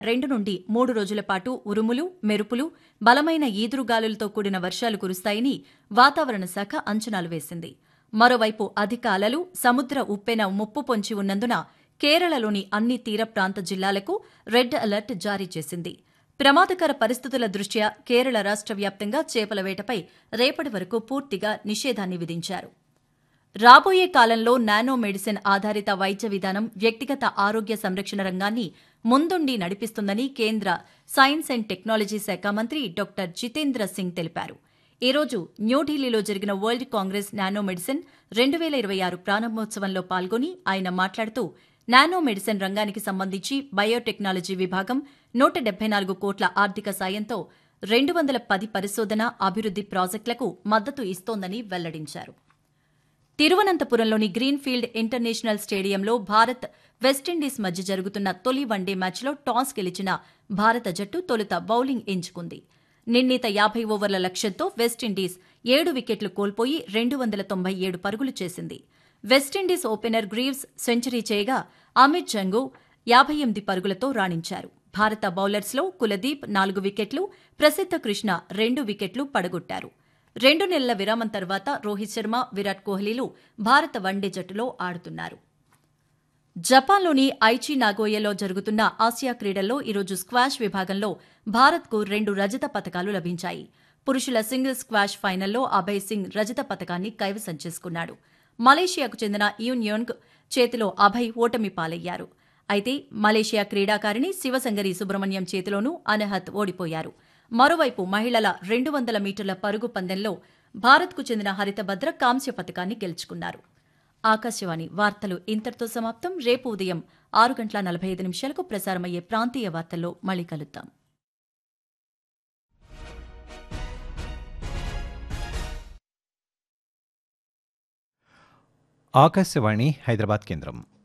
రెండు నుండి మూడు రోజుల పాటు ఉరుములు మెరుపులు బలమైన ఈదురుగాలులతో కూడిన వర్షాలు కురుస్తాయని వాతావరణ శాఖ అంచనాలు వేసింది మరోవైపు అధిక అలలు సముద్ర ఉప్పెన ముప్పు పొంచి ఉన్నందున కేరళలోని అన్ని తీర ప్రాంత జిల్లాలకు రెడ్ అలర్ట్ జారీ చేసింది ప్రమాదకర పరిస్థితుల దృష్ట్యా కేరళ రాష్ట్ర వ్యాప్తంగా చేపల వేటపై రేపటి వరకు పూర్తిగా నిషేధాన్ని విధించారు రాబోయే కాలంలో నానో మెడిసిన్ ఆధారిత వైద్య విధానం వ్యక్తిగత ఆరోగ్య సంరక్షణ రంగాన్ని ముందుండి నడిపిస్తుందని కేంద్ర సైన్స్ అండ్ టెక్నాలజీ శాఖ మంత్రి డాక్టర్ జితేంద్ర సింగ్ తెలిపారు ఈ రోజు న్యూఢిల్లీలో జరిగిన వరల్డ్ కాంగ్రెస్ నానో మెడిసిన్ రెండు వేల ఇరవై ఆరు ప్రారంభోత్సవంలో పాల్గొని ఆయన మాట్లాడుతూ నానో మెడిసిన్ రంగానికి సంబంధించి బయోటెక్నాలజీ విభాగం నూట డెబ్బై నాలుగు కోట్ల ఆర్థిక సాయంతో రెండు వందల పది పరిశోధన అభివృద్ది ప్రాజెక్టులకు మద్దతు ఇస్తోందని వెల్లడించారు తిరువనంతపురంలోని గ్రీన్ఫీల్డ్ ఇంటర్నేషనల్ స్టేడియంలో భారత్ వెస్టిండీస్ మధ్య జరుగుతున్న తొలి వన్డే మ్యాచ్లో టాస్ గెలిచిన భారత జట్టు తొలుత బౌలింగ్ ఎంచుకుంది నిర్ణీత యాభై ఓవర్ల లక్ష్యంతో వెస్టిండీస్ ఏడు వికెట్లు కోల్పోయి రెండు వందల తొంభై ఏడు పరుగులు చేసింది వెస్టిండీస్ ఓపెనర్ గ్రీవ్స్ సెంచరీ చేయగా అమిత్ జంగు యాభై ఎనిమిది పరుగులతో రాణించారు భారత బౌలర్స్లో కులదీప్ నాలుగు వికెట్లు ప్రసిద్ధ కృష్ణ రెండు వికెట్లు పడగొట్టారు రెండు నెలల విరామం తర్వాత రోహిత్ శర్మ విరాట్ కోహ్లీలు భారత వన్డే జట్టులో ఆడుతున్నారు జపాన్లోని ఐచి నాగోయలో జరుగుతున్న ఆసియా క్రీడల్లో ఈరోజు స్క్వాష్ విభాగంలో భారత్కు రెండు రజత పతకాలు లభించాయి పురుషుల సింగిల్స్ స్క్వాష్ ఫైనల్లో అభయ్ సింగ్ రజత పతకాన్ని కైవసం చేసుకున్నాడు మలేషియాకు చెందిన యూన్యోంగ్ చేతిలో అభయ్ ఓటమి పాలయ్యారు అయితే మలేషియా క్రీడాకారిణి శివసంగరి సుబ్రహ్మణ్యం చేతిలోనూ అనహత్ ఓడిపోయారు మరోవైపు మహిళల రెండు వందల మీటర్ల పరుగు పందెంలో భారత్కు చెందిన హరితభద్ర కాంస్య పతకాన్ని గెలుచుకున్నారు ఆకాశవాణి వార్తలు ఇంతటితో సమాప్తం రేపు ఉదయం ఆరు గంటల నలభై ఐదు నిమిషాలకు ప్రసారమయ్యే ప్రాంతీయ వార్తల్లో మళ్ళీ కలుద్దాం ఆకాశవాణి హైదరాబాద్ కేంద్రం